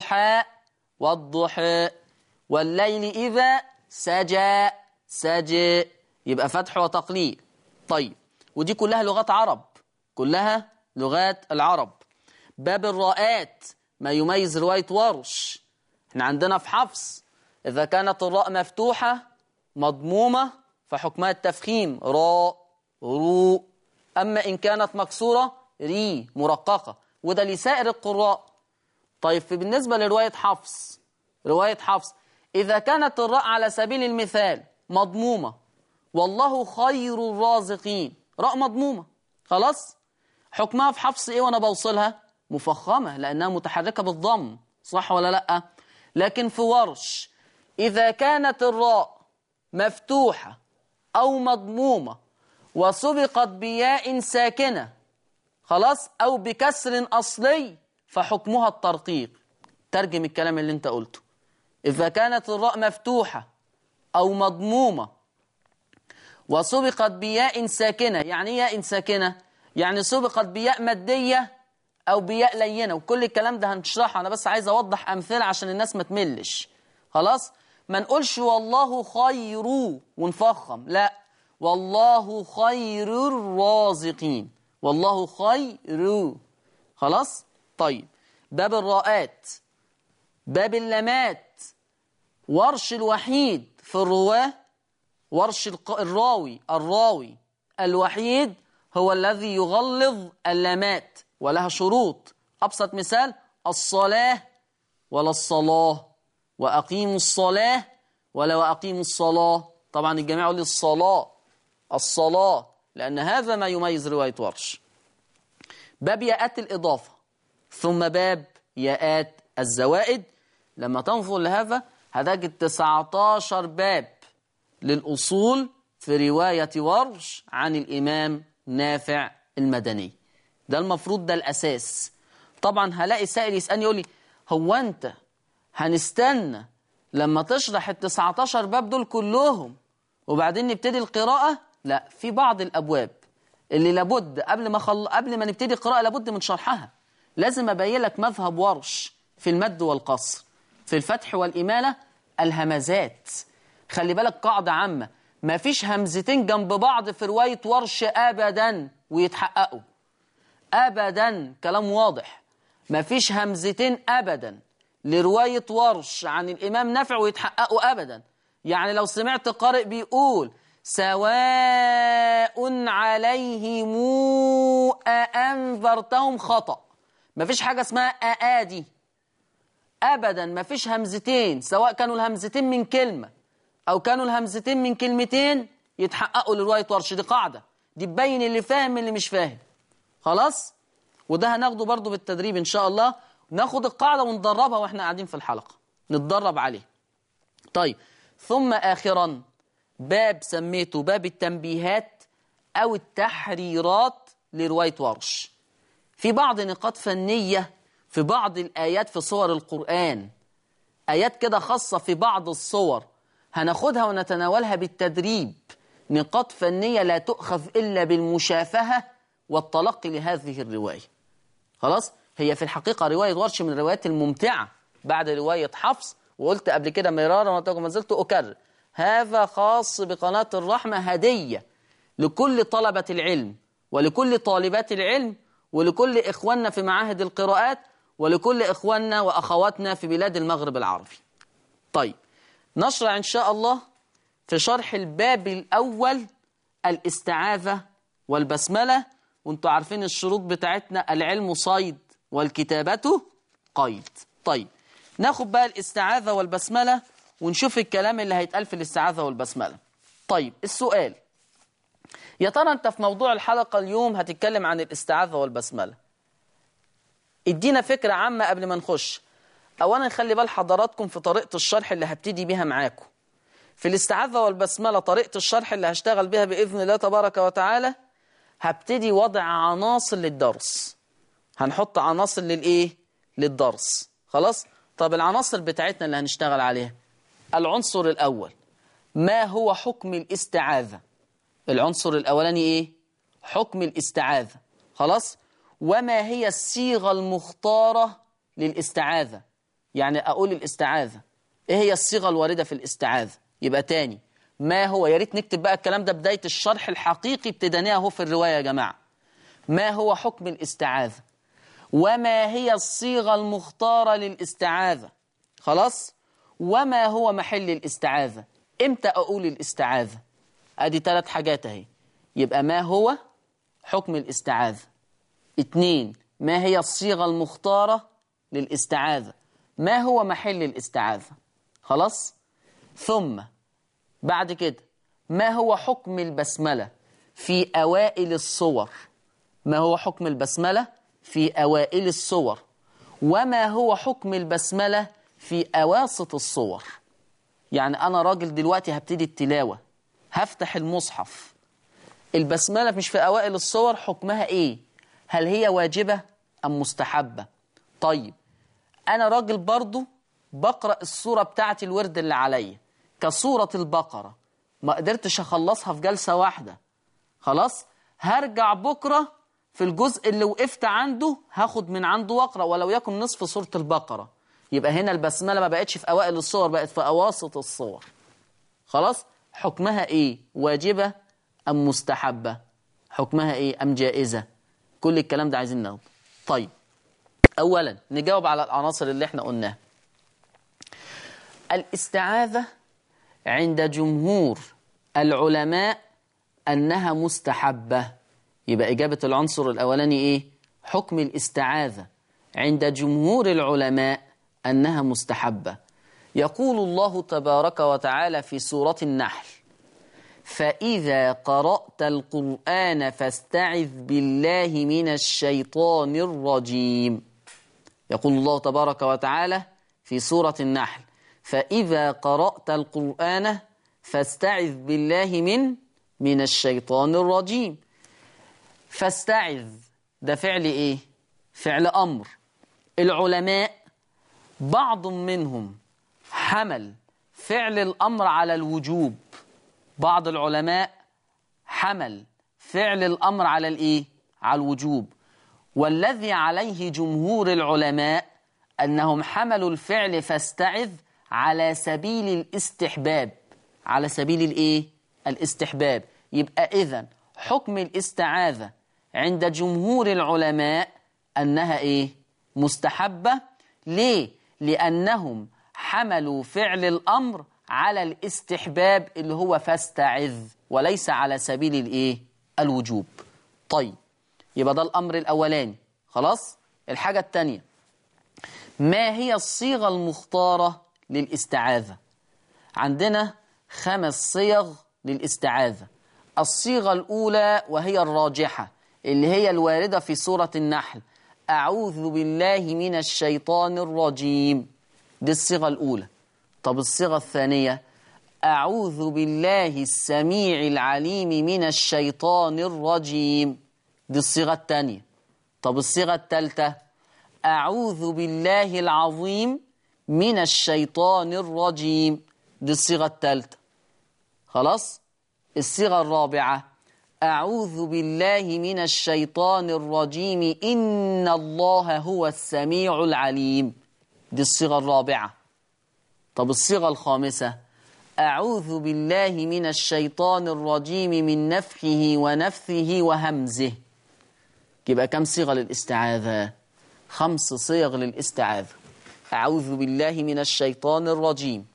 والضحى والضحى والليل إذا سجى سجى يبقى فتح وتقليل طيب ودي كلها لغات عرب كلها لغات العرب باب الراءات ما يميز رواية ورش احنا عندنا في حفص إذا كانت الراء مفتوحة مضمومة فحكمها التفخيم راء رو أما إن كانت مكسورة ري مرققة وده لسائر القراء طيب في بالنسبة لرواية حفص رواية حفص إذا كانت الراء على سبيل المثال مضمومة والله خير الرازقين راء مضمومة خلاص حكمها في حفص إيه وأنا بوصلها مفخمة لأنها متحركة بالضم صح ولا لأ لكن في ورش إذا كانت الراء مفتوحة أو مضمومة وسبقت بياء ساكنة خلاص أو بكسر أصلي فحكمها الترقيق ترجم الكلام اللي انت قلته إذا كانت الراء مفتوحة أو مضمومة وسبقت بياء ساكنة يعني ايه ياء ساكنة يعني سبقت بياء مادية أو بياء لينة وكل الكلام ده هنشرحه أنا بس عايز أوضح أمثلة عشان الناس ما تملش خلاص ما نقولش والله خير ونفخم لا والله خير الرازقين والله خير خلاص طيب باب الراءات باب اللمات ورش الوحيد في الرواه ورش الق- الراوي الراوي الوحيد هو الذي يغلظ اللامات ولها شروط أبسط مثال الصلاة ولا الصلاة وأقيموا الصلاة ولا وأقيموا الصلاة طبعا الجميع يقول لي الصلاة الصلاة لأن هذا ما يميز رواية ورش باب ياءات الإضافة ثم باب ياءات الزوائد لما تنظر لهذا هتجد 19 باب للأصول في رواية ورش عن الإمام نافع المدني ده المفروض ده الأساس طبعا هلاقي سائل يسألني يقول لي هو أنت هنستنى لما تشرح ال 19 باب دول كلهم وبعدين نبتدي القراءة لا في بعض الأبواب اللي لابد قبل ما خل... قبل ما نبتدي القراءة لابد من شرحها لازم أبين لك مذهب ورش في المد والقصر في الفتح والإمالة الهمزات خلي بالك قاعدة عامة ما فيش همزتين جنب بعض في رواية ورش أبدا ويتحققوا أبدا كلام واضح ما فيش همزتين أبدا لرواية ورش عن الإمام نافع ويتحققوا أبدا يعني لو سمعت قارئ بيقول سواء عليهم أأنذرتهم خطأ ما فيش حاجة اسمها أآدي أبدا ما فيش همزتين سواء كانوا الهمزتين من كلمة أو كانوا الهمزتين من كلمتين يتحققوا لرواية ورش دي قاعدة دي تبين اللي فاهم من اللي مش فاهم خلاص وده هناخده برضو بالتدريب إن شاء الله ناخد القاعدة وندربها وإحنا قاعدين في الحلقة نتدرب عليه طيب ثم آخرا باب سميته باب التنبيهات أو التحريرات لرواية ورش في بعض نقاط فنية في بعض الآيات في صور القرآن آيات كده خاصة في بعض الصور هناخدها ونتناولها بالتدريب نقاط فنية لا تؤخذ إلا بالمشافهة والتلقي لهذه الرواية خلاص هي في الحقيقة رواية ورش من الروايات الممتعة بعد رواية حفص وقلت قبل كده مرارا وما زلت أكرر هذا خاص بقناة الرحمة هدية لكل طلبة العلم ولكل طالبات العلم ولكل إخواننا في معاهد القراءات ولكل إخواننا وأخواتنا في بلاد المغرب العربي طيب نشرع إن شاء الله في شرح الباب الأول الاستعاذة والبسملة وانتوا عارفين الشروط بتاعتنا العلم صيد والكتابة قيد طيب ناخد بقى الاستعاذة والبسملة ونشوف الكلام اللي هيتقال في الاستعاذة والبسملة طيب السؤال يا ترى انت في موضوع الحلقة اليوم هتتكلم عن الاستعاذة والبسملة ادينا فكرة عامة قبل ما نخش اولا خلي بال حضراتكم في طريقة الشرح اللي هبتدي بيها معاكم في الاستعاذة والبسملة طريقة الشرح اللي هشتغل بيها بإذن الله تبارك وتعالى هبتدي وضع عناصر للدرس هنحط عناصر للإيه؟ للدرس خلاص؟ طب العناصر بتاعتنا اللي هنشتغل عليها العنصر الأول ما هو حكم الاستعاذة العنصر الأولاني إيه؟ حكم الاستعاذة خلاص؟ وما هي الصيغة المختارة للاستعاذة يعني أقول الاستعاذة إيه هي الصيغة الواردة في الاستعاذة يبقى تاني ما هو يا ريت نكتب بقى الكلام ده بداية الشرح الحقيقي ابتديناه اهو في الرواية يا جماعة ما هو حكم الاستعاذة وما هي الصيغة المختارة للاستعاذة خلاص وما هو محل الاستعاذة امتى أقول الاستعاذة ادي ثلاث حاجات اهي يبقى ما هو حكم الاستعاذة اتنين ما هي الصيغة المختارة للاستعاذة ما هو محل الاستعاذة خلاص ثم بعد كده ما هو حكم البسملة في أوائل الصور ما هو حكم البسملة في أوائل الصور وما هو حكم البسملة في أواسط الصور يعني أنا راجل دلوقتي هبتدي التلاوة هفتح المصحف البسملة مش في أوائل الصور حكمها إيه هل هي واجبة أم مستحبة طيب أنا راجل برضو بقرأ الصورة بتاعت الورد اللي عليا كصورة البقرة ما قدرتش أخلصها في جلسة واحدة خلاص هرجع بكرة في الجزء اللي وقفت عنده هاخد من عنده واقرأ ولو يكن نصف سورة البقرة يبقى هنا البسملة ما بقتش في أوائل الصور بقت في أواسط الصور خلاص حكمها إيه واجبة أم مستحبة حكمها إيه أم جائزة كل الكلام ده عايزين ناخده طيب أولا نجاوب على العناصر اللي احنا قلناها الاستعاذة عند جمهور العلماء أنها مستحبة يبقى إجابة العنصر الأولاني إيه؟ حكم الاستعاذة عند جمهور العلماء أنها مستحبة يقول الله تبارك وتعالى في سورة النحل فإذا قرأت القرآن فاستعذ بالله من الشيطان الرجيم يقول الله تبارك وتعالى في سورة النحل فإذا قرأت القرآن فاستعذ بالله من من الشيطان الرجيم فاستعذ ده فعل إيه؟ فعل أمر العلماء بعض منهم حمل فعل الأمر على الوجوب بعض العلماء حمل فعل الأمر على الإيه؟ على الوجوب والذي عليه جمهور العلماء أنهم حملوا الفعل فاستعذ على سبيل الاستحباب على سبيل الإيه؟ الاستحباب يبقى إذن حكم الاستعاذة عند جمهور العلماء أنها إيه؟ مستحبة ليه؟ لأنهم حملوا فعل الأمر على الاستحباب اللي هو فاستعذ وليس على سبيل الإيه؟ الوجوب طيب يبقى ده الأمر الأولاني خلاص؟ الحاجة الثانية ما هي الصيغة المختارة للاستعاذة عندنا خمس صيغ للاستعاذة الصيغة الأولى وهي الراجحة اللي هي الواردة في سورة النحل أعوذ بالله من الشيطان الرجيم دي الصيغة الأولى طب الصيغة الثانية أعوذ بالله السميع العليم من الشيطان الرجيم دي الصيغة الثانية طب الصيغة الثالثة أعوذ بالله العظيم من الشيطان الرجيم دي الصيغة الثالثة خلاص الصيغة الرابعة أعوذ بالله من الشيطان الرجيم إن الله هو السميع العليم دي الصيغة الرابعة طب الصيغة الخامسة أعوذ بالله من الشيطان الرجيم من نفخه ونفثه وهمزه يبقى كم صيغة للاستعاذة خمس صيغ للاستعاذة أعوذ بالله من الشيطان الرجيم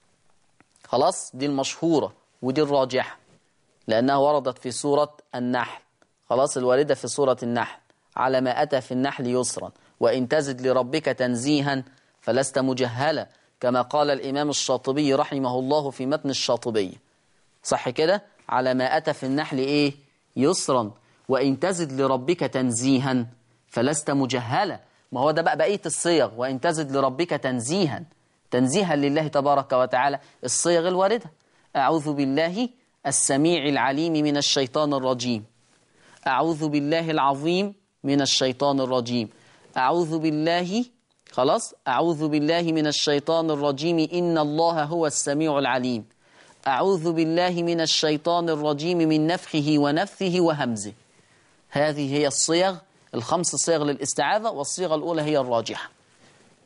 خلاص دي المشهورة ودي الراجحة لأنها وردت في سورة النحل خلاص الواردة في سورة النحل على ما أتى في النحل يسرا وإن تزد لربك تنزيها فلست مجهلا كما قال الإمام الشاطبي رحمه الله في متن الشاطبية صح كده على ما أتى في النحل إيه يسرا وإن تزد لربك تنزيها فلست مجهلا ما هو ده بقى بقية الصيغ وإن تزد لربك تنزيها تنزيها لله تبارك وتعالى الصيغ الواردة أعوذ بالله السميع العليم من الشيطان الرجيم أعوذ بالله العظيم من الشيطان الرجيم أعوذ بالله خلاص أعوذ بالله من الشيطان الرجيم إن الله هو السميع العليم أعوذ بالله من الشيطان الرجيم من نفخه ونفثه وهمزه هذه هي الصيغ الخمس صيغ للاستعاذة والصيغة الأولى هي الراجحة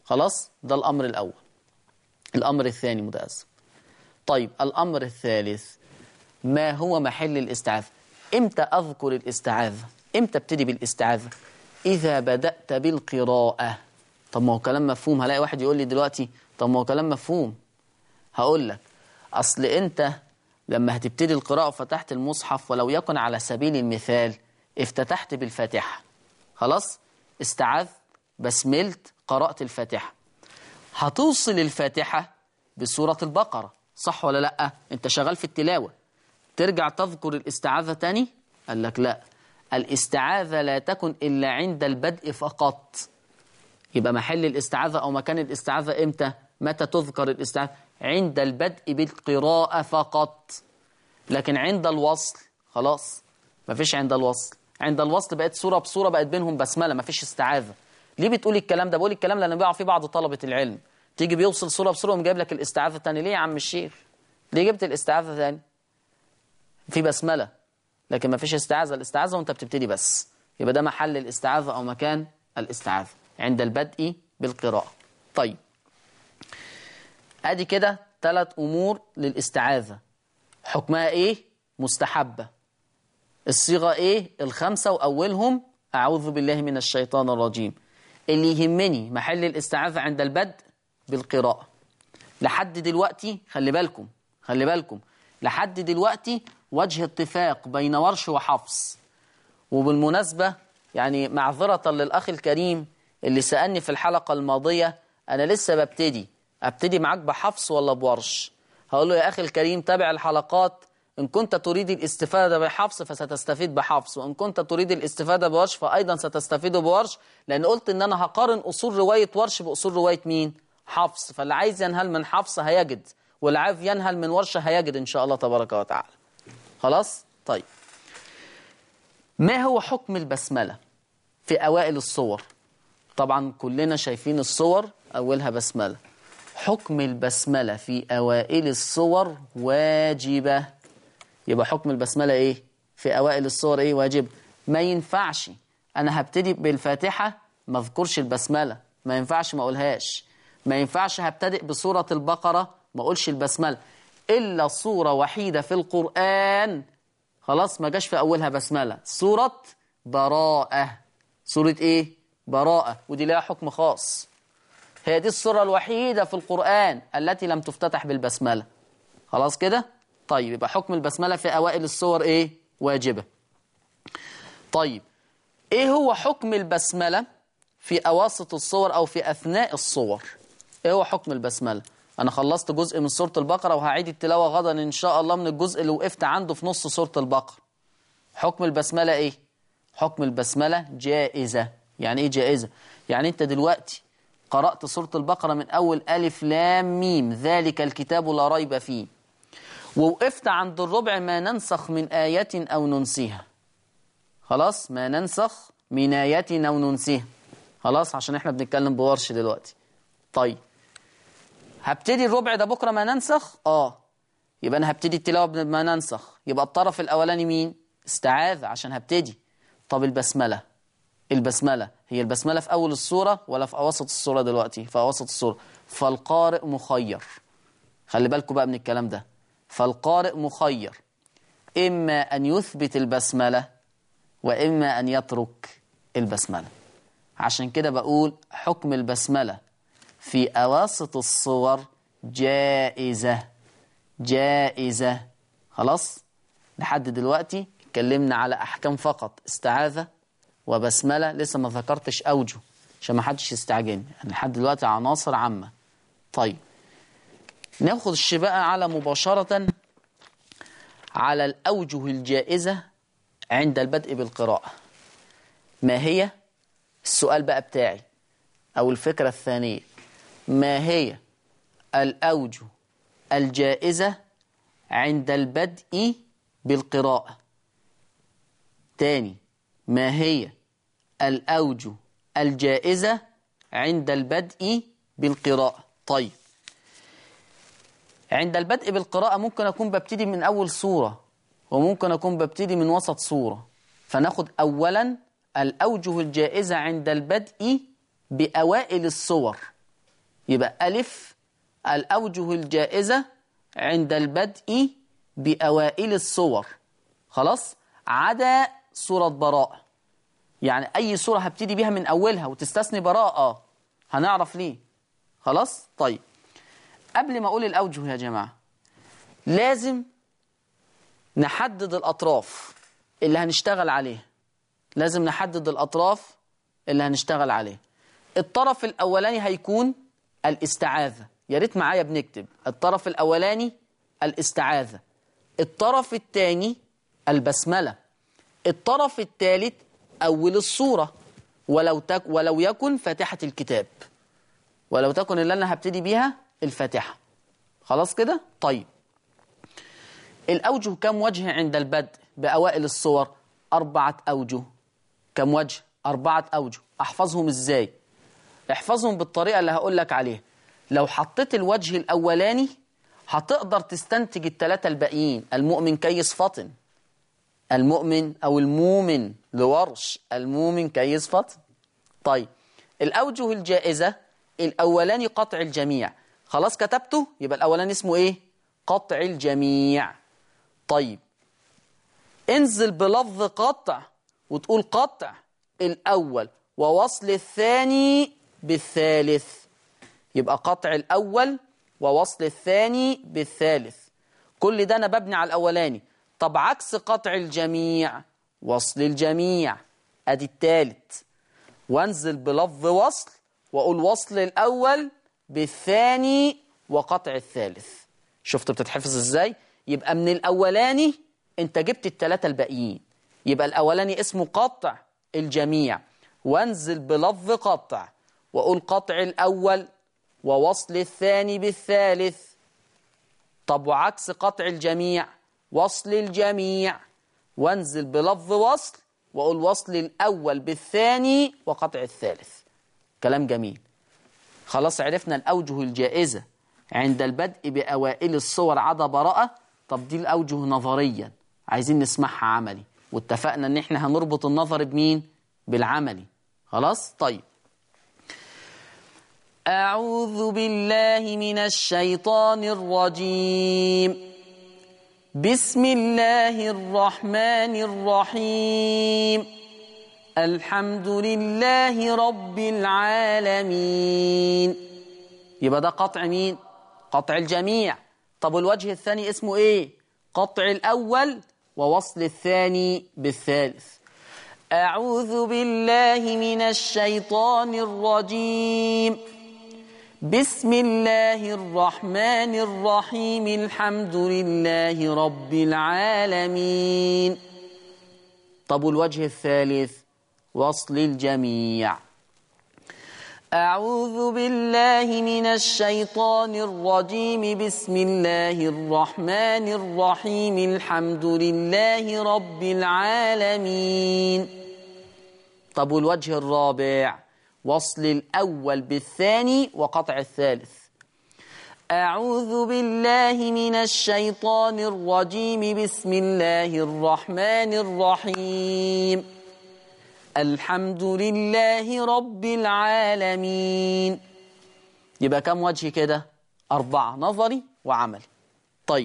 خلاص ده الأمر الأول الأمر الثاني متأسف طيب الأمر الثالث ما هو محل الاستعاذة امتى أذكر الاستعاذة امتى ابتدي بالاستعاذة إذا بدأت بالقراءة طب ما هو كلام مفهوم هلاقي واحد يقول لي دلوقتي طب ما هو كلام مفهوم هقول لك أصل أنت لما هتبتدي القراءة وفتحت المصحف ولو يكن على سبيل المثال افتتحت بالفاتحة خلاص استعذ بسملت قرأت الفاتحة هتوصل الفاتحة بسورة البقرة صح ولا لأ انت شغال في التلاوة ترجع تذكر الاستعاذة تاني قال لك لا الاستعاذة لا تكن إلا عند البدء فقط يبقى محل الاستعاذة أو مكان الاستعاذة إمتى متى تذكر الاستعاذة عند البدء بالقراءة فقط لكن عند الوصل خلاص مفيش عند الوصل عند الوصل بقت صورة بصورة بقت بينهم بسملة مفيش استعاذة ليه بتقولي الكلام ده بقول الكلام لأن بيقع فيه بعض طلبة العلم تيجي بيوصل صورة بصورة ومجايب لك الاستعاذة تاني ليه يا عم الشيخ ليه جبت الاستعاذة تاني في بسملة لكن مفيش استعاذة الاستعاذة وانت بتبتدي بس يبقى ده محل الاستعاذة أو مكان الاستعاذة عند البدء بالقراءة طيب ادي كده ثلاث امور للاستعاذة حكمها ايه مستحبة الصيغة ايه الخمسة واولهم اعوذ بالله من الشيطان الرجيم اللي يهمني محل الاستعاذة عند البدء بالقراءة لحد دلوقتي خلي بالكم خلي بالكم لحد دلوقتي وجه اتفاق بين ورش وحفص وبالمناسبة يعني معذرة للأخ الكريم اللي سألني في الحلقة الماضية أنا لسه ببتدي أبتدي معاك بحفص ولا بورش هقول له يا أخي الكريم تابع الحلقات إن كنت تريد الاستفادة بحفص فستستفيد بحفص وإن كنت تريد الاستفادة بورش فأيضا ستستفيد بورش لأن قلت إن أنا هقارن أصول رواية ورش بأصول رواية مين حفص فاللي عايز ينهل من حفص هيجد واللي عايز ينهل من ورش هيجد إن شاء الله تبارك وتعالى خلاص طيب ما هو حكم البسملة في أوائل الصور طبعا كلنا شايفين الصور أولها بسملة حكم البسملة في أوائل الصور واجبة يبقى حكم البسملة إيه في أوائل الصور إيه واجب ما ينفعش أنا هبتدي بالفاتحة ما اذكرش البسملة ما ينفعش ما أقولهاش ما ينفعش هبتدئ بسورة البقرة ما أقولش البسملة إلا صورة وحيدة في القرآن خلاص ما جاش في أولها بسملة سورة براءة سورة إيه براءة ودي لها حكم خاص هي دي السورة الوحيدة في القرآن التي لم تفتتح بالبسملة خلاص كده طيب يبقى حكم البسملة في أوائل السور إيه واجبة طيب إيه هو حكم البسملة في أواسط الصور أو في أثناء الصور إيه هو حكم البسملة أنا خلصت جزء من سورة البقرة وهعيد التلاوة غدا إن شاء الله من الجزء اللي وقفت عنده في نص سورة البقرة حكم البسملة إيه حكم البسملة جائزة يعني إيه جائزة يعني أنت دلوقتي قرأت سورة البقرة من أول ألف لام ميم ذلك الكتاب لا ريب فيه ووقفت عند الربع ما ننسخ من آية أو ننسيها خلاص ما ننسخ من آية أو ننسيها خلاص عشان احنا بنتكلم بورش دلوقتي طيب هبتدي الربع ده بكرة ما ننسخ اه يبقى أنا هبتدي التلاوة بما ننسخ يبقى الطرف الأولاني مين استعاذ عشان هبتدي طب البسملة البسملة هي البسملة في أول الصورة ولا في أوسط الصورة دلوقتي في أوسط الصورة فالقارئ مخير خلي بالكم بقى من الكلام ده فالقارئ مخير إما أن يثبت البسملة وإما أن يترك البسملة عشان كده بقول حكم البسملة في أواسط الصور جائزة جائزة خلاص لحد دلوقتي اتكلمنا على أحكام فقط استعاذة وبسملة لسه ما ذكرتش أوجه عشان ما حدش يستعجلني يعني لحد دلوقتي عناصر عامة طيب ناخد الشباء على مباشرة على الأوجه الجائزة عند البدء بالقراءة ما هي السؤال بقى بتاعي أو الفكرة الثانية ما هي الأوجه الجائزة عند البدء بالقراءة تاني ما هي الأوجه الجائزة عند البدء بالقراءة طيب عند البدء بالقراءة ممكن أكون ببتدي من أول سورة وممكن أكون ببتدي من وسط سورة فناخد أولا الأوجه الجائزة عند البدء بأوائل الصور يبقى ألف الأوجه الجائزة عند البدء بأوائل الصور خلاص عدا سورة براءة يعني أي سورة هبتدي بيها من أولها وتستثني براءة هنعرف ليه خلاص طيب قبل ما أقول الأوجه يا جماعة لازم نحدد الأطراف اللي هنشتغل عليها لازم نحدد الأطراف اللي هنشتغل عليها الطرف الأولاني هيكون الاستعاذة يا ريت معايا بنكتب الطرف الأولاني الاستعاذة الطرف الثاني البسملة الطرف الثالث أول الصورة ولو, تك ولو يكن فاتحة الكتاب ولو تكن اللي أنا هبتدي بيها الفاتحة خلاص كده طيب الأوجه كم وجه عند البدء بأوائل الصور أربعة أوجه كم وجه أربعة أوجه أحفظهم إزاي احفظهم بالطريقة اللي هقول لك عليها لو حطيت الوجه الأولاني هتقدر تستنتج الثلاثة الباقيين المؤمن كيس فطن المؤمن أو المؤمن لورش المؤمن كيس فطن طيب الأوجه الجائزة الأولاني قطع الجميع خلاص كتبته يبقى الأولاني اسمه إيه قطع الجميع طيب انزل بلفظ قطع وتقول قطع الأول ووصل الثاني بالثالث يبقى قطع الأول ووصل الثاني بالثالث كل ده أنا ببني على الأولاني طب عكس قطع الجميع وصل الجميع أدي الثالث وانزل بلفظ وصل وأقول وصل الأول بالثاني وقطع الثالث شفت بتتحفظ إزاي يبقى من الأولاني أنت جبت الثلاثة الباقيين يبقى الأولاني اسمه قطع الجميع وانزل بلفظ قطع وأقول قطع الأول ووصل الثاني بالثالث طب وعكس قطع الجميع وصل الجميع وانزل بلفظ وصل وأقول وصل الأول بالثاني وقطع الثالث كلام جميل خلاص عرفنا الأوجه الجائزة عند البدء بأوائل الصور عدا براءة طب دي الأوجه نظريا عايزين نسمعها عملي واتفقنا ان احنا هنربط النظر بمين بالعملي خلاص طيب أعوذ بالله من الشيطان الرجيم بسم الله الرحمن الرحيم الحمد لله رب العالمين يبقى ده قطع مين قطع الجميع طب الوجه الثاني اسمه ايه قطع الأول ووصل الثاني بالثالث أعوذ بالله من الشيطان الرجيم بسم الله الرحمن الرحيم الحمد لله رب العالمين طب الوجه الثالث وصل الجميع أعوذ بالله من الشيطان الرجيم بسم الله الرحمن الرحيم الحمد لله رب العالمين طب والوجه الرابع وصل الأول بالثاني وقطع الثالث أعوذ بالله من الشيطان الرجيم بسم الله الرحمن الرحيم الحمد لله رب العالمين يبقى كم وجه كده أربعة نظري وعملي طيب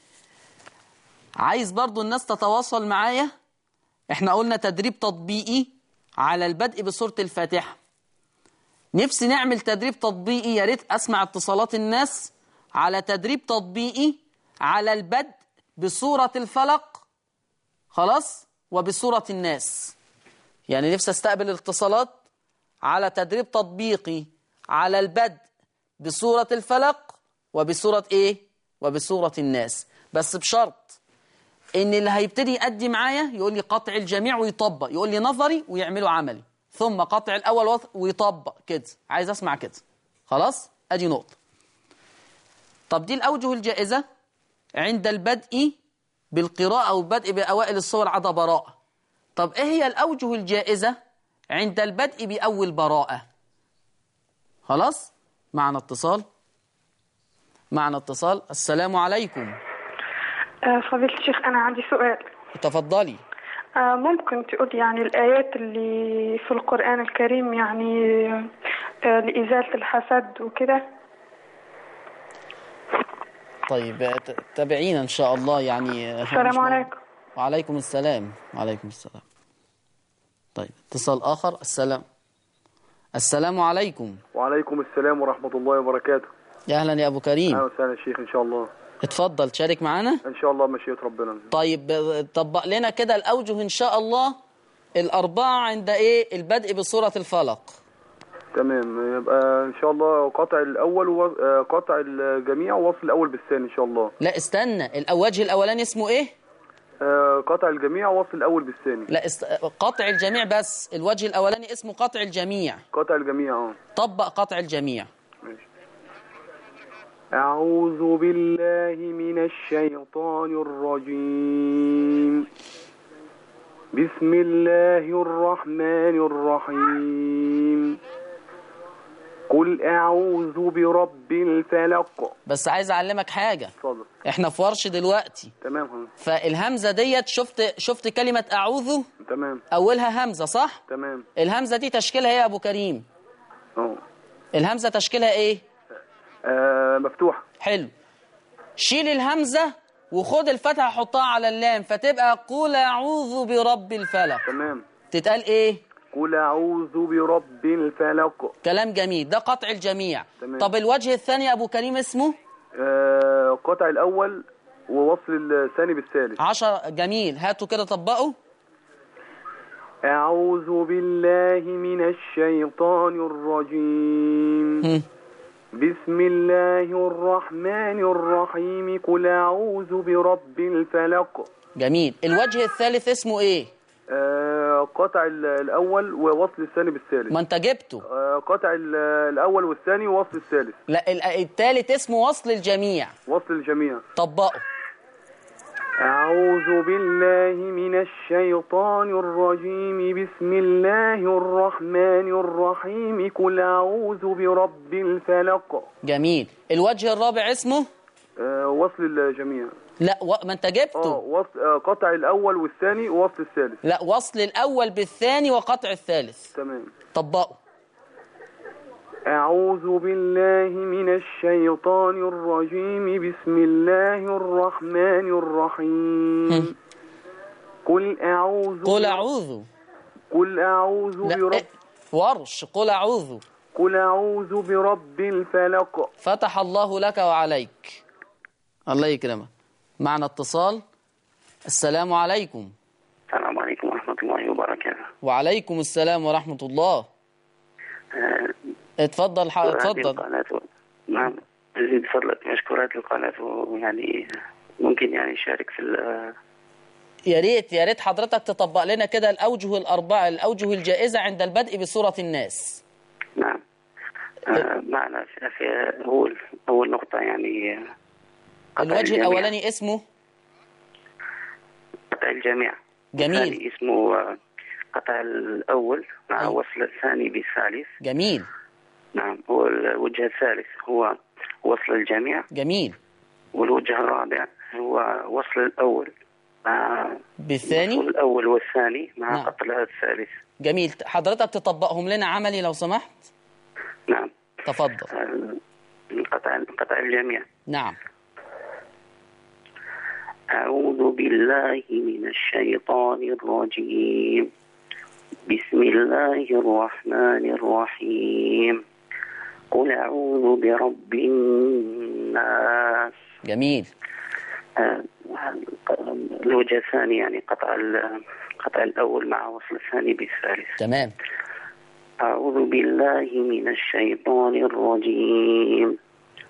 عايز برضو الناس تتواصل معايا احنا قلنا تدريب تطبيقي على البدء بسورة الفاتحة نفسي نعمل تدريب تطبيقي يا ريت اسمع اتصالات الناس على تدريب تطبيقي على البدء بسورة الفلق خلاص وبسورة الناس يعني نفسي استقبل الاتصالات على تدريب تطبيقي على البدء بسورة الفلق وبسورة ايه وبسورة الناس بس بشرط ان اللي هيبتدي يأدي معايا يقول لي قطع الجميع ويطبق يقول لي نظري ويعمله عملي ثم قطع الأول ويطبق كده عايز أسمع كده خلاص أدي نقطة طب دي الأوجه الجائزة عند البدء بالقراءة أو البدء بأوائل الصور عدا براءة طب إيه هي الأوجه الجائزة عند البدء بأول براءة خلاص معنا اتصال معنا اتصال السلام عليكم آه، فضيلة الشيخ أنا عندي سؤال تفضلي آه، ممكن تقول يعني الآيات اللي في القرآن الكريم يعني آه، لإزالة الحسد وكده طيب آه، ت- تابعينا إن شاء الله يعني آه، السلام مش مهم. عليكم. وعليكم السلام وعليكم السلام طيب اتصال آخر السلام السلام عليكم وعليكم السلام ورحمة الله وبركاته يا أهلا يا أبو كريم أهلا وسهلا يا شيخ إن شاء الله اتفضل تشارك معانا إن شاء الله مشيئة ربنا طيب آه، طبق لنا كده الأوجه إن شاء الله الأربعة عند إيه البدء بسورة الفلق تمام يبقى إن شاء الله قطع الأول و... آه، قطع الجميع ووصل الأول بالثاني إن شاء الله لا استنى الوجه الأولاني اسمه إيه آه، قطع الجميع ووصل الأول بالثاني لا است... قطع الجميع بس الوجه الأولاني اسمه قطع الجميع قطع الجميع اه طبق قطع الجميع ماشي أعوذ بالله من الشيطان الرجيم بسم الله الرحمن الرحيم قل أعوذ برب الفلق بس عايز أعلمك حاجة اتفضل احنا في ورش دلوقتي تمام خلاص. فالهمزة ديت شفت شفت كلمة أعوذ تمام أولها همزة صح؟ تمام الهمزة دي تشكيلها إيه يا أبو كريم؟ اه الهمزة تشكيلها إيه؟ آه، مفتوح حلو شيل الهمزة وخد الفتحة حطها على اللام فتبقى قل أعوذ برب الفلق تمام تتقال إيه؟ قل أعوذ برب الفلق كلام جميل ده قطع الجميع تمام. طب الوجه الثاني يا أبو كريم اسمه؟ آه، قطع الأول ووصل الثاني بالثالث عشر جميل هاتوا كده طبقوا أعوذ بالله من الشيطان الرجيم هم. بسم الله الرحمن الرحيم قل أعوذ برب الفلق جميل الوجه الثالث اسمه إيه؟ آه، قطع ال- الأول ووصل الثاني بالثالث ما أنت جبته آه، قطع ال- الأول والثاني ووصل الثالث لا ال- الثالث اسمه وصل الجميع وصل الجميع طبقوا أعوذ بالله من الشيطان الرجيم بسم الله الرحمن الرحيم قل أعوذ برب الفلق جميل الوجه الرابع اسمه آه، وصل الجميع لا و... ما انت اه جبته وصل آه، قطع الأول والثاني ووصل الثالث لا وصل الاول بالثاني وقطع الثالث تمام طبقوا أعوذ بالله من الشيطان الرجيم بسم الله الرحمن الرحيم قل أعوذ قل اعوذ قل أعوذ لا برب إيه؟ ورش قل اعوذ قل أعوذ برب الفلق فتح الله لك وعليك الله يكرمك معنا اتصال السلام عليكم السلام عليكم ورحمة الله وبركاته وعليكم السلام ورحمة الله آه، اتفضل ح... هذه اتفضل القناة نعم أزيد فضلك مشكورات القناة ويعني ممكن يعني يشارك في ال- يا ريت يا ريت حضرتك تطبق لنا كده الاوجه الاربعه الاوجه الجائزه عند البدء بسوره الناس نعم آه، معنا في, في أول أول نقطة يعني آه، قطع الوجه الجميع. الاولاني اسمه قطع الجميع جميل. الثاني اسمه آه، قطع الأول مع أيوة. وصل الثاني بالثالث جميل نعم والوجه الثالث هو وصل الجميع جميل والوجه الرابع هو وصل الأول مع بالثاني وصل الأول والثاني مع نعم. قطع الثالث جميل حضرتك تطبقهم لنا عملي لو سمحت نعم تفضل آه، قطع قطع الجميع نعم أعوذ بالله من الشيطان الرجيم بسم الله الرحمن الرحيم قل أعوذ برب الناس جميل آه، الوجه الثاني يعني قطع ال- قطع الأول مع وصل الثاني بالثالث تمام أعوذ بالله من الشيطان الرجيم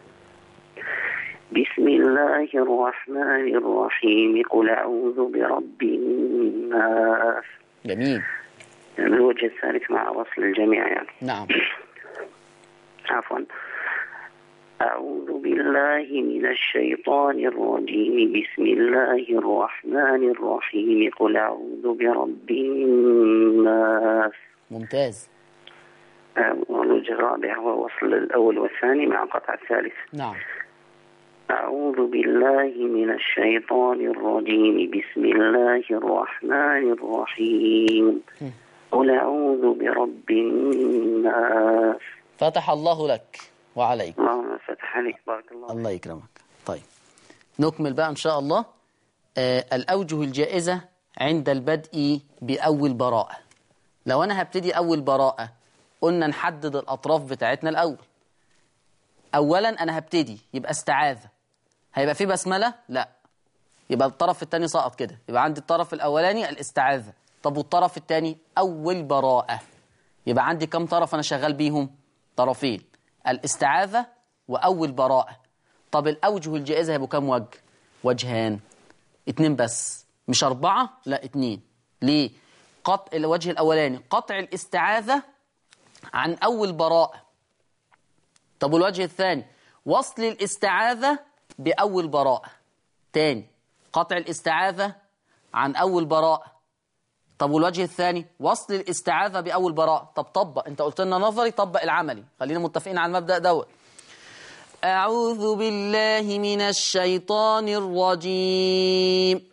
بسم الله الرحمن الرحيم قل أعوذ برب الناس جميل الوجه الثالث مع وصل الجميع يعني نعم عفوا أعوذ بالله من الشيطان الرجيم بسم الله الرحمن الرحيم قل أعوذ برب الناس ممتاز والوجه الرابع هو وصل الأول والثاني مع قطع الثالث نعم أعوذ بالله من الشيطان الرجيم بسم الله الرحمن الرحيم قل أعوذ برب الناس فتح الله لك وعليك اللهم فتح عليك بارك الله الله يكرمك طيب نكمل بقى إن شاء الله آه الأوجه الجائزة عند البدء بأول براءة لو أنا هبتدي أول براءة قلنا نحدد الأطراف بتاعتنا الأول أولا أنا هبتدي يبقى استعاذة هيبقى في بسملة؟ لا يبقى الطرف الثاني سقط كده يبقى عندي الطرف الأولاني الاستعاذة طب والطرف الثاني أول براءة يبقى عندي كم طرف أنا شغال بيهم طرفين الاستعاذة وأول براءة طب الأوجه الجائزة هيبقوا كم وجه وجهان اتنين بس مش أربعة لا اتنين ليه قطع الوجه الأولاني قطع الاستعاذة عن أول براءة طب والوجه الثاني وصل الاستعاذة بأول براءة تاني قطع الاستعاذة عن أول براءة طب والوجه الثاني وصل الاستعاذة بأول براءة طب طبق انت قلت لنا نظري طبق العملي خلينا متفقين على المبدأ دوت أعوذ بالله من الشيطان الرجيم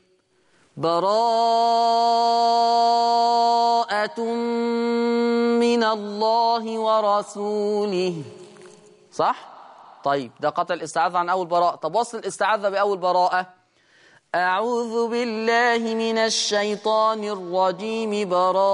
براءة من الله ورسوله صح؟ طيب ده قطع الاستعاذة عن أول براءة طب وصل الاستعاذة بأول براءة أعوذ بالله من الشيطان الرجيم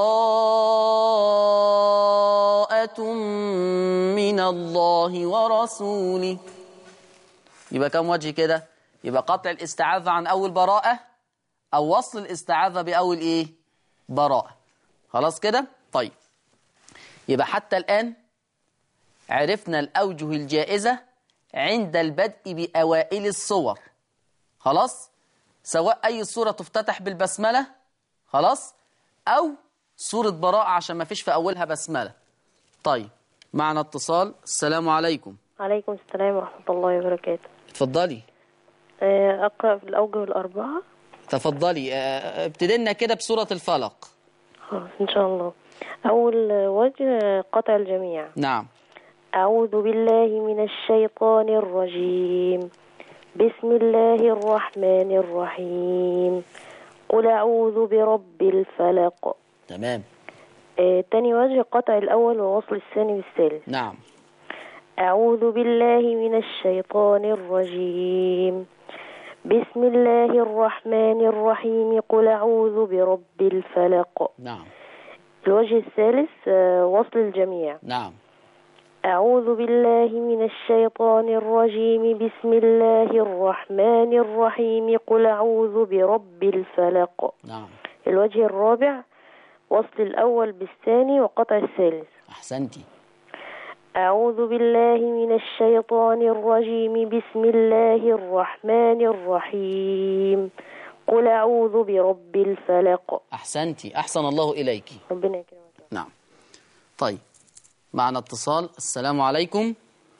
براءة من الله ورسوله يبقى كم وجه كده يبقى قطع الاستعاذة عن أول براءة أو وصل الاستعاذة بأول إيه براءة خلاص كده طيب يبقى حتى الآن عرفنا الأوجه الجائزة عند البدء بأوائل الصور خلاص سواء أي صورة تفتتح بالبسملة خلاص أو صورة براءة عشان ما فيش في أولها بسملة طيب معنا اتصال السلام عليكم عليكم السلام ورحمة الله وبركاته اتفضلي آه، أقرأ في الأوجه الأربعة تفضلي آه، ابتدينا كده بسورة الفلق خلاص إن شاء الله أول وجه قطع الجميع نعم أعوذ بالله من الشيطان الرجيم بسم الله الرحمن الرحيم قل أعوذ برب الفلق تمام آه، تاني وجه قطع الأول ووصل الثاني بالثالث نعم أعوذ بالله من الشيطان الرجيم بسم الله الرحمن الرحيم قل أعوذ برب الفلق نعم الوجه الثالث آه، وصل الجميع نعم أعوذ بالله من الشيطان الرجيم بسم الله الرحمن الرحيم قل أعوذ برب الفلق نعم الوجه الرابع وصل الأول بالثاني وقطع الثالث أحسنتي أعوذ بالله من الشيطان الرجيم بسم الله الرحمن الرحيم قل أعوذ برب الفلق أحسنتي أحسن الله إليك ربنا يكرمك نعم طيب معنا اتصال السلام عليكم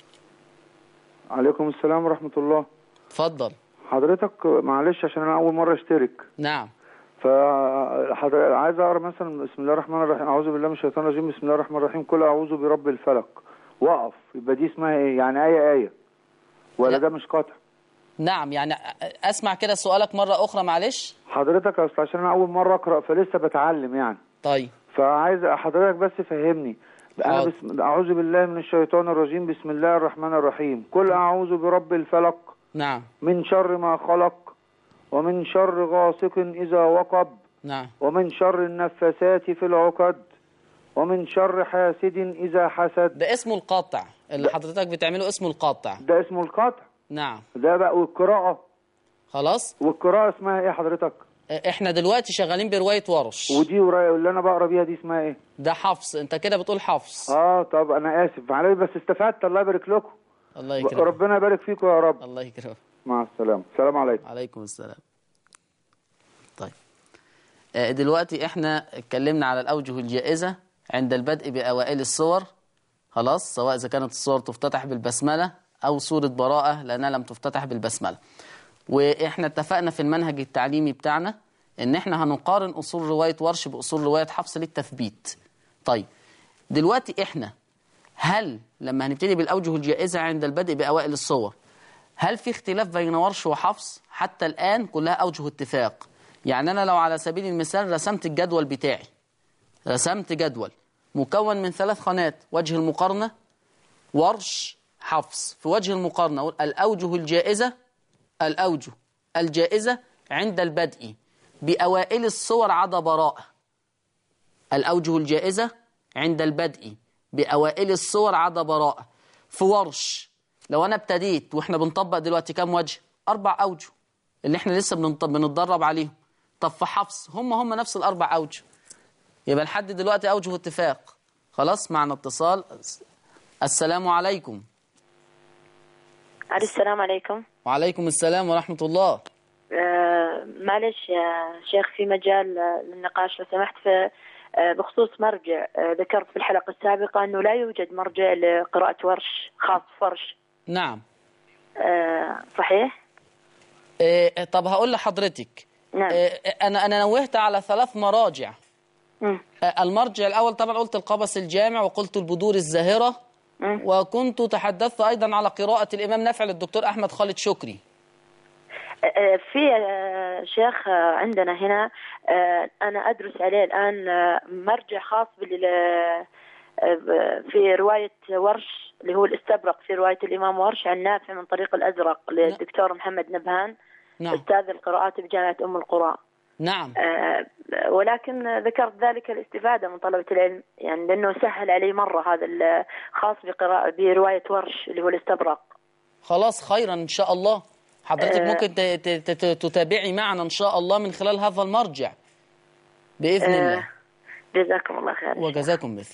عليكم السلام ورحمة الله اتفضل حضرتك معلش عشان أنا أول مرة أشترك نعم فحضرتك عايز أقرأ مثلا بسم الله الرحمن الرحيم أعوذ بالله من الشيطان الرجيم بسم الله الرحمن الرحيم كل أعوذ برب الفلق وقف يبقى دي اسمها إيه يعني آية آية ولا لا. ده مش قطع نعم يعني أسمع كده سؤالك مرة أخرى معلش حضرتك أصل عشان أنا أول مرة أقرأ فلسه بتعلم يعني طيب فعايز حضرتك بس فهمني أنا حاضر. بسم... أعوذ بالله من الشيطان الرجيم بسم الله الرحمن الرحيم كل أعوذ برب الفلق نعم من شر ما خلق ومن شر غاسق إذا وقب نعم ومن شر النفاثات في العقد ومن شر حاسد إذا حسد ده اسمه القاطع اللي حضرتك بتعمله اسمه القاطع ده اسمه القطع نعم ده بقى والقراءة خلاص والقراءة اسمها ايه حضرتك احنا دلوقتي شغالين برواية ورش ودي ورايا اللي انا بقرا بيها دي اسمها ايه ده حفص انت كده بتقول حفص اه طب انا اسف معلش بس استفدت الله يبارك لكم الله يكرمك ربنا يبارك فيكم يا رب الله يكرمك مع السلامة السلام عليكم عليكم السلام طيب آه، دلوقتي احنا اتكلمنا على الأوجه الجائزة عند البدء بأوائل الصور خلاص سواء إذا كانت الصور تفتتح بالبسملة أو سورة براءة لأنها لم تفتتح بالبسملة وإحنا اتفقنا في المنهج التعليمي بتاعنا إن إحنا هنقارن أصول رواية ورش بأصول رواية حفص للتثبيت طيب دلوقتي إحنا هل لما هنبتدي بالأوجه الجائزة عند البدء بأوائل الصور هل في اختلاف بين ورش وحفص حتى الآن كلها أوجه اتفاق يعني أنا لو على سبيل المثال رسمت الجدول بتاعي رسمت جدول مكون من ثلاث خانات وجه المقارنة ورش حفص في وجه المقارنة أقول الأوجه الجائزة الأوجه الجائزة عند البدء بأوائل الصور عدا براءة الأوجه الجائزة عند البدء بأوائل الصور عدا براءة في ورش لو أنا ابتديت وإحنا بنطبق دلوقتي كام وجه أربع أوجه اللي إحنا لسه بنط- بنتدرب عليهم طب في حفص هم هم نفس الأربع أوجه يبقى لحد دلوقتي أوجه اتفاق خلاص معنا اتصال السلام عليكم علي السلام عليكم وعليكم السلام ورحمة الله آه معلش يا شيخ في مجال آه، للنقاش لو سمحت في آه، بخصوص مرجع آه، ذكرت في الحلقة السابقة أنه لا يوجد مرجع لقراءة ورش خاص ورش نعم آه، صحيح؟ إيه طب هقول لحضرتك نعم إيه أنا أنا نوهت على ثلاث مراجع مم. آه، المرجع الأول طبعا قلت القبس الجامع وقلت البدور الزاهرة مم. وكنت تحدثت أيضا على قراءة الإمام نافع للدكتور أحمد خالد شكري آه، في آه، شيخ آه، عندنا هنا آه، أنا أدرس عليه الآن آه، مرجع خاص بال آه، ب- في رواية ورش اللي هو الاستبرق في رواية الإمام ورش عن نافع من طريق الأزرق للدكتور محمد نبهان نعم أستاذ القراءات بجامعة أم القرى نعم آه، ولكن ذكرت ذلك الاستفادة من طلبة العلم يعني لأنه سهل علي مرة هذا الخاص بقراءة برواية ورش اللي هو الاستبرق خلاص خيرا إن شاء الله حضرتك آه. ممكن ت- ت- ت- تتابعي معنا إن شاء الله من خلال هذا المرجع بإذن الله آه، جزاكم الله خير وجزاكم مثل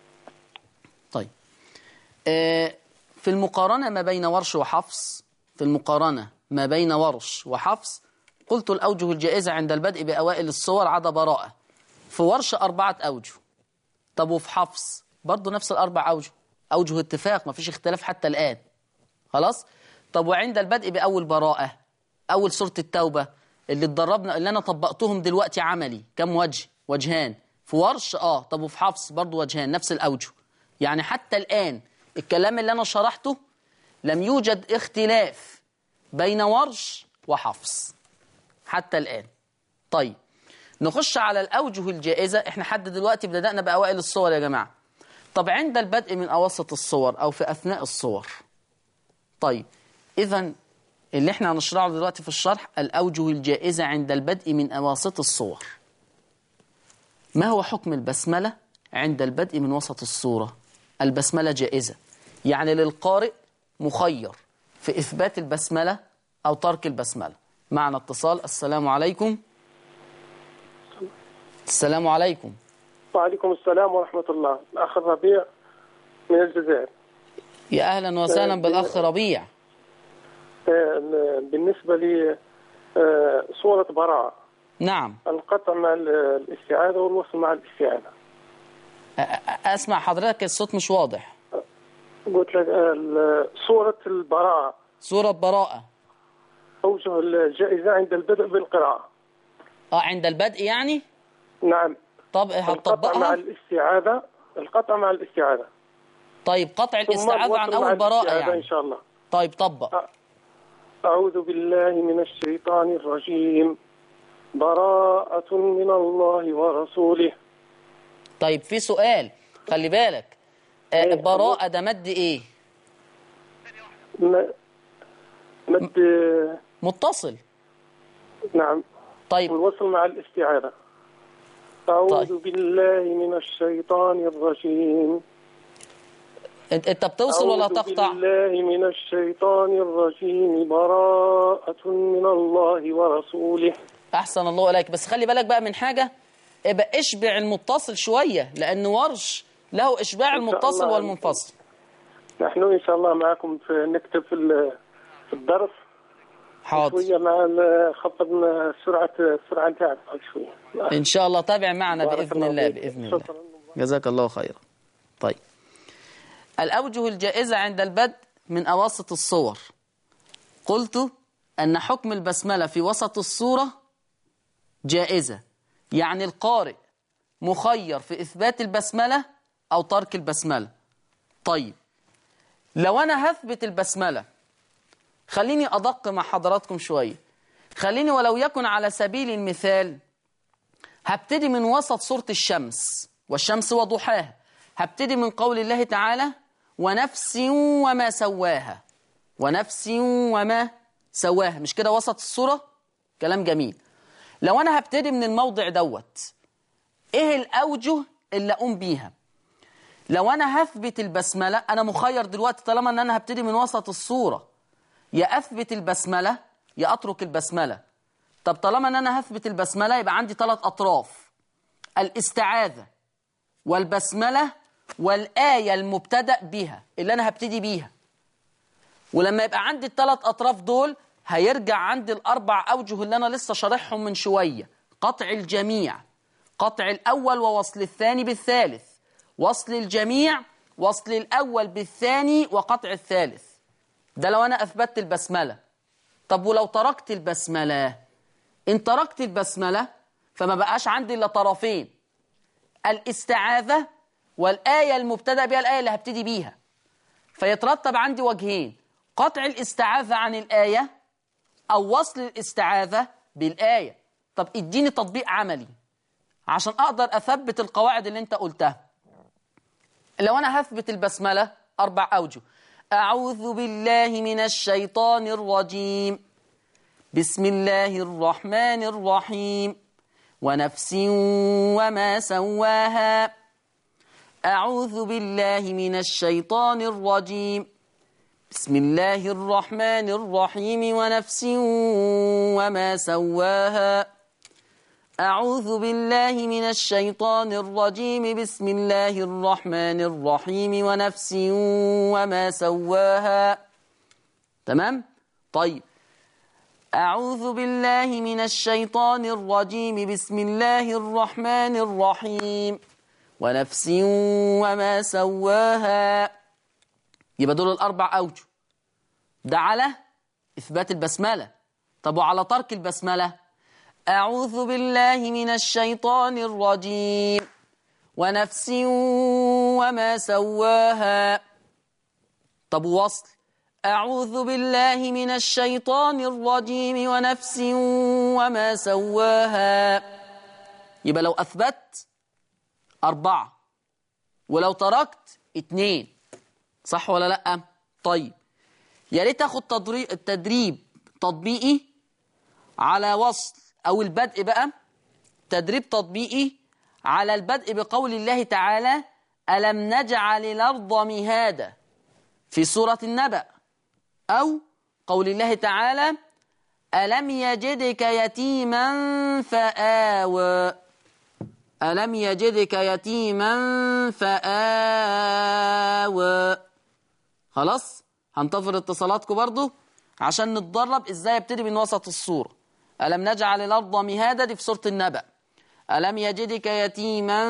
طيب آه، في المقارنة ما بين ورش وحفص في المقارنة ما بين ورش وحفص قلت الأوجه الجائزة عند البدء بأوائل الصور عدا براءة في ورش أربعة أوجه طب وفي حفص برضو نفس الأربع أوجه أوجه اتفاق ما فيش اختلاف حتى الآن خلاص طب وعند البدء بأول براءة أول سورة التوبة اللي اتدربنا اللي أنا طبقتهم دلوقتي عملي كم وجه وجهان في ورش آه طب وفي حفص برضو وجهان نفس الأوجه يعني حتى الآن الكلام اللي أنا شرحته لم يوجد اختلاف بين ورش وحفص حتى الآن طيب نخش على الأوجه الجائزة احنا حد دلوقتي بدأنا بأوائل الصور يا جماعة طب عند البدء من أواسط الصور أو في أثناء الصور طيب إذا اللي احنا هنشرحه دلوقتي في الشرح الأوجه الجائزة عند البدء من أواسط الصور ما هو حكم البسملة عند البدء من وسط الصورة البسملة جائزة يعني للقارئ مخير في إثبات البسملة أو ترك البسملة معنا اتصال السلام عليكم السلام عليكم وعليكم السلام ورحمة الله الأخ الربيع من الجزائر يا أهلا وسهلا بالأخ ربيع آه، بالنسبة لي آه، صورة براءة نعم القطع مع ال- الاستعاذة والوصل مع الاستعاذة أ- أ- أسمع حضرتك الصوت مش واضح قلت لك آه، ال- صورة البراءة سورة براءة أوجه الجائزة عند البدء بالقراءة اه عند البدء يعني نعم طب القطع مع هتطبقها الاستعاذة القطع مع الاستعاذة طيب قطع ثم الاستعاذة عن الوصل مع أول براءة الاستعاذة يعني إن شاء الله طيب طبق أعوذ بالله من الشيطان الرجيم براءة من الله ورسوله طيب في سؤال خلي بالك آه إيه، براءة ده مد ايه م- مد متصل نعم طيب والوصل مع الاستعاذة أعوذ طيب. بالله من الشيطان الرجيم انت انت بتوصل ولا أعوذ تقطع بالله من الشيطان الرجيم براءة من الله ورسوله احسن الله اليك بس خلي بالك بقى من حاجة ابقى اشبع المتصل شوية لان ورش له اشباع إن شاء المتصل الله. والمنفصل نحن إن شاء الله معكم في نكتب في ال- في الدرس حاضر شوية مع ال- خفضنا سرعة السرعة نتاعك شوية ان شاء الله تابع معنا بارك باذن الله فيك. باذن الله شكرا جزاك الله خيرا طيب الأوجه الجائزة عند البدء من أواسط الصور قلت أن حكم البسملة في وسط الصورة جائزة يعني القارئ مخير في إثبات البسملة أو ترك البسملة طيب لو أنا هثبت البسملة خليني أدق مع حضراتكم شوية خليني ولو يكن على سبيل المثال هبتدي من وسط سورة الشمس والشمس وضحاها هبتدي من قول الله تعالى ونفس وما سواها ونفس وما سواها مش كده وسط الصورة كلام جميل لو أنا هبتدي من الموضع دوت إيه الأوجه اللي أقوم بيها لو أنا هثبت البسملة أنا مخير دلوقتي طالما أن أنا هبتدي من وسط الصورة يا أثبت البسملة يا أترك البسملة طب طالما أن أنا هثبت البسملة يبقى عندي ثلاث أطراف الاستعاذة والبسملة والآية المبتدأ بها اللي أنا هبتدي بيها ولما يبقى عندي الثلاث أطراف دول هيرجع عندي الأربع أوجه اللي أنا لسه شارحهم من شوية قطع الجميع قطع الأول ووصل الثاني بالثالث وصل الجميع وصل الأول بالثاني وقطع الثالث ده لو أنا أثبتت البسملة طب ولو تركت البسملة إن تركت البسملة فما بقاش عندي إلا طرفين الاستعاذة والآية المبتدأ بها الآية اللي هبتدي بيها فيترتب عندي وجهين قطع الاستعاذة عن الآية أو وصل الاستعاذة بالآية طب اديني تطبيق عملي عشان أقدر أثبت القواعد اللي أنت قلتها لو أنا هثبت البسملة أربع أوجه أعوذ بالله من الشيطان الرجيم بسم الله الرحمن الرحيم ونفس وما سواها أعوذ بالله من الشيطان الرجيم بسم الله الرحمن الرحيم ونفس وما سواها أعوذ بالله من الشيطان الرجيم بسم الله الرحمن الرحيم ونفس وما سواها تمام؟ طيب أعوذ بالله من الشيطان الرجيم بسم الله الرحمن الرحيم ونفس وما سواها يبقى دول الأربع أوجه ده على إثبات البسملة طب وعلى ترك البسملة أعوذ بالله من الشيطان الرجيم ونفس وما سواها طب وصل أعوذ بالله من الشيطان الرجيم ونفس وما سواها يبقى لو أثبت أربعة ولو تركت اتنين صح ولا لأ طيب يا ريت تاخد تدريب التدريب تطبيقي على وصل أو البدء بقى تدريب تطبيقي على البدء بقول الله تعالى ألم نجعل الأرض مهادا في سورة النبأ أو قول الله تعالى ألم يجدك يتيما فآوى ألم يجدك يتيما فآوى خلاص هنتظر اتصالاتكم برضو عشان نتدرب ازاي ابتدي من وسط الصورة ألم نجعل الأرض مهادا دي في سورة النبأ ألم يجدك يتيما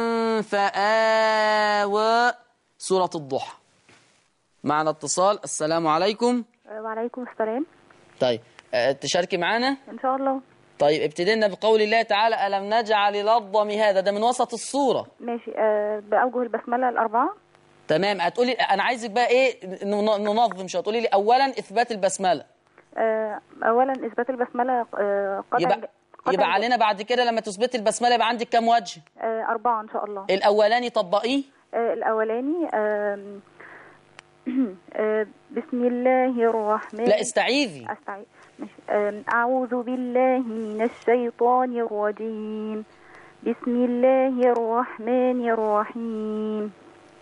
فآوى سورة الضحى معنا اتصال السلام عليكم وعليكم السلام طيب أه، تشاركي معانا ان شاء الله طيب ابتدينا بقول الله تعالى ألم نجعل الأرض مهادا ده من وسط الصورة ماشي آه باوجه البسمله الاربعه تمام هتقولي أنا عايزك بقى إيه ن- ننظم شوية تقولي لي أولا إثبات البسملة آه اولا اثبات البسمله آه قطع يبقى قطع يبقى علينا بعد كده لما تثبتي البسملة يبقى عندك كام وجه آه اربعه ان شاء الله الأولاني طبقيه آه الاولاني آه آه بسم الله الرحمن لا استعيذي استعيد ماشي آم، أعوذ بالله من الشيطان الرجيم بسم الله الرحمن الرحيم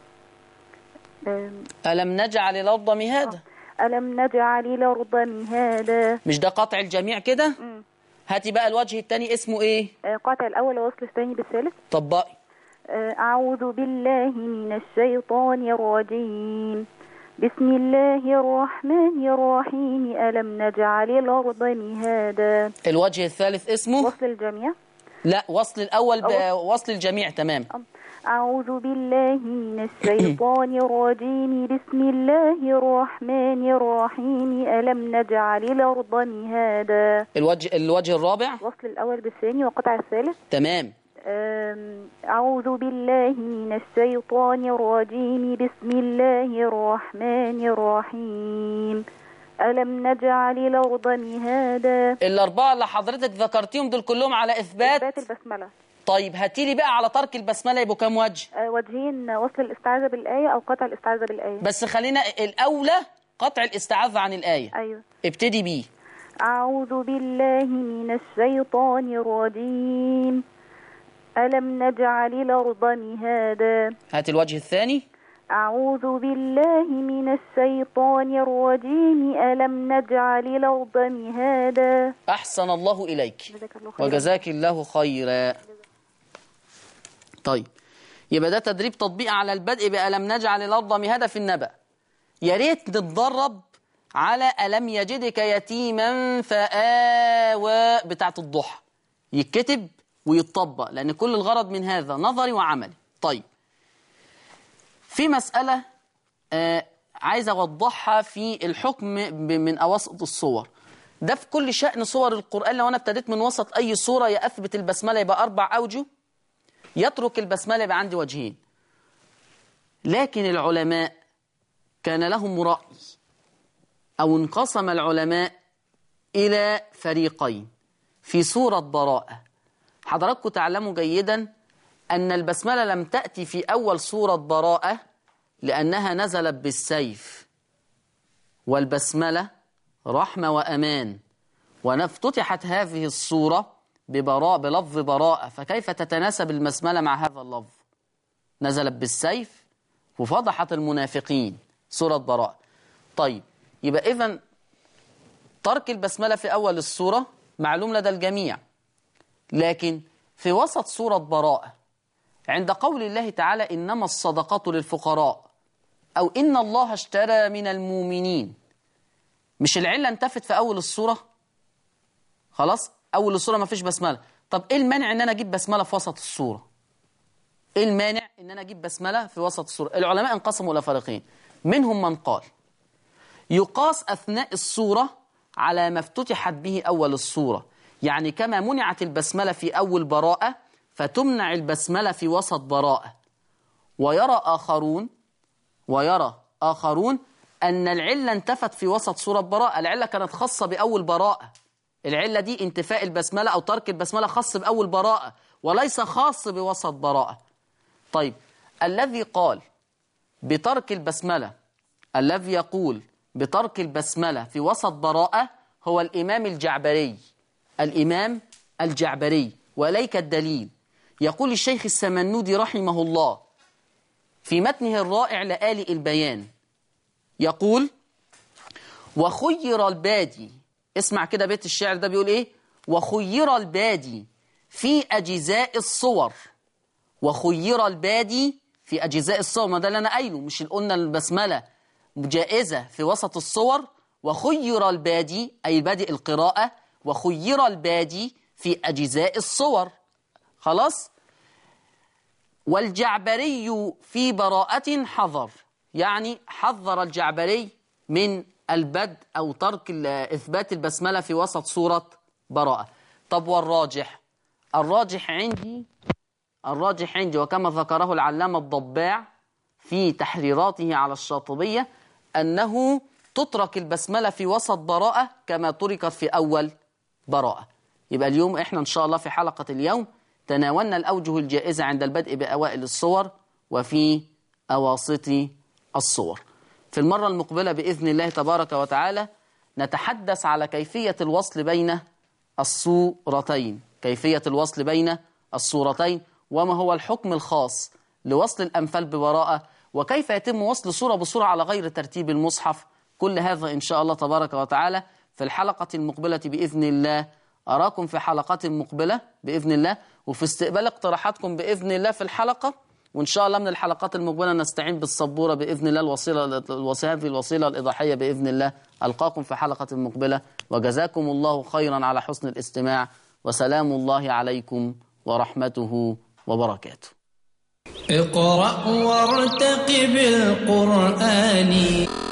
آم، ألم نجعل الأرض مهادا ألم نجعل الأرض مهادا مش ده قطع الجميع كده مم. هاتي بقى الوجه الثاني اسمه إيه آه، قاطع الأول ووصل الثاني بالثالث طبقي آه، أعوذ بالله من الشيطان الرجيم بسم الله الرحمن الرحيم ألم نجعل الأرض مهادا الوجه الثالث اسمه وصل الجميع لا وصل الأول بوصل الجميع تمام أعوذ بالله من الشيطان الرجيم بسم الله الرحمن الرحيم ألم نجعل الأرض مهادا الوجه الوجه الرابع وصل الأول بالثاني وقطع الثالث تمام أم، أعوذ بالله من الشيطان الرجيم بسم الله الرحمن الرحيم ألم نجعل الأرض مهادا الأربعة اللي حضرتك ذكرتيهم دول كلهم على إثبات إثبات البسملة طيب هاتي لي بقى على ترك البسمله يبقوا كام وجه آه، وجهين وصل الاستعاذة بالآية أو قطع الاستعاذة بالآية بس خلينا الاولى قطع الاستعاذه عن الايه أيوه ابتدي بيه أعوذ بالله من الشيطان الرجيم ألم نجعل الأرض مهادا هات الوجه الثاني أعوذ بالله من الشيطان الرجيم ألم نجعل الأرض مهادا احسن الله اليك جزاك الله خيرا وجزاك الله خيرا طيب يبقى ده تدريب تطبيق على البدء بألم نجعل الأرض مهادا في النبأ يا ريت نتدرب على ألم يجدك يتيما فآوى بتاعة الضحى يتكتب ويتطبق لأن كل الغرض من هذا نظري وعملي طيب في مسألة آه عايز أوضحها في الحكم ب- من أواسط الصور ده في كل شأن صور القرآن لو أنا ابتديت من وسط أي صورة يا أثبت البسملة يبقى أربع أوجه يترك البسملة يبقى عندي وجهين لكن العلماء كان لهم رأي أو انقسم العلماء إلى فريقين في سورة براءة حضراتكم تعلموا جيدا أن البسملة لم تأتي في أول سورة براءة لأنها نزلت بالسيف والبسملة رحمة وأمان وافتتحت هذه الصورة ببراء بلفظ براءة فكيف تتناسب البسملة مع هذا اللفظ نزلت بالسيف وفضحت المنافقين سورة براءة طيب يبقى إذن ترك البسملة في أول السورة معلوم لدى الجميع لكن في وسط سورة براءة عند قول الله تعالى إنما الصدقات للفقراء أو إن الله اشترى من المؤمنين مش العلة انتفت في أول السورة خلاص أول السورة ما فيش بسملة طب إيه المانع إن أنا أجيب بسملة في وسط السورة إيه المانع إن أنا أجيب بسملة في وسط السورة العلماء انقسموا إلى فريقين منهم من قال يقاس أثناء السورة على ما افتتحت به أول السورة يعني كما منعت البسملة في أول براءة فتمنع البسملة في وسط براءة ويرى آخرون ويرى آخرون أن العلة انتفت في وسط سورة براءة العلة كانت خاصة بأول براءة العلة دي انتفاء البسملة أو ترك البسملة خاص بأول براءة وليس خاص بوسط براءة طيب الذي قال بترك البسملة الذي يقول بترك البسملة في وسط براءة هو الإمام الجعبري الإمام الجعبري وليك الدليل يقول الشيخ السمنودي رحمه الله في متنه الرائع لآلئ البيان يقول وخير البادي اسمع كده بيت الشعر ده بيقول ايه وخير البادي في أجزاء الصور وخير البادي في أجزاء الصور ما ده اللي أنا قايله مش اللي قلنا البسملة جائزة في وسط الصور وخير البادي أي بادئ القراءة وخير البادي في أجزاء الصور خلاص والجعبري في براءة حظر يعني حذر الجعبري من البدء أو ترك ال- إثبات البسملة في وسط سورة براءة طب والراجح الراجح عندي الراجح عندي وكما ذكره العلامة الضباع في تحريراته على الشاطبية أنه تترك البسملة في وسط براءة كما تركت في أول براءة يبقى اليوم إحنا إن شاء الله في حلقة اليوم تناولنا الأوجه الجائزة عند البدء بأوائل الصور وفي أواسط الصور في المرة المقبلة بإذن الله تبارك وتعالى نتحدث على كيفية الوصل بين الصورتين كيفية الوصل بين الصورتين وما هو الحكم الخاص لوصل الأنفال ببراءة وكيف يتم وصل صورة بصورة على غير ترتيب المصحف كل هذا إن شاء الله تبارك وتعالى في الحلقة المقبلة بإذن الله أراكم في حلقات مقبلة بإذن الله وفي استقبال اقتراحاتكم بإذن الله في الحلقة وإن شاء الله من الحلقات المقبلة نستعين بالصبورة بإذن الله الوسيلة الوسيلة في الوسيلة الإضاحية بإذن الله ألقاكم في حلقة مقبلة وجزاكم الله خيرا على حسن الاستماع وسلام الله عليكم ورحمته وبركاته اقرأ وارتقب القرآن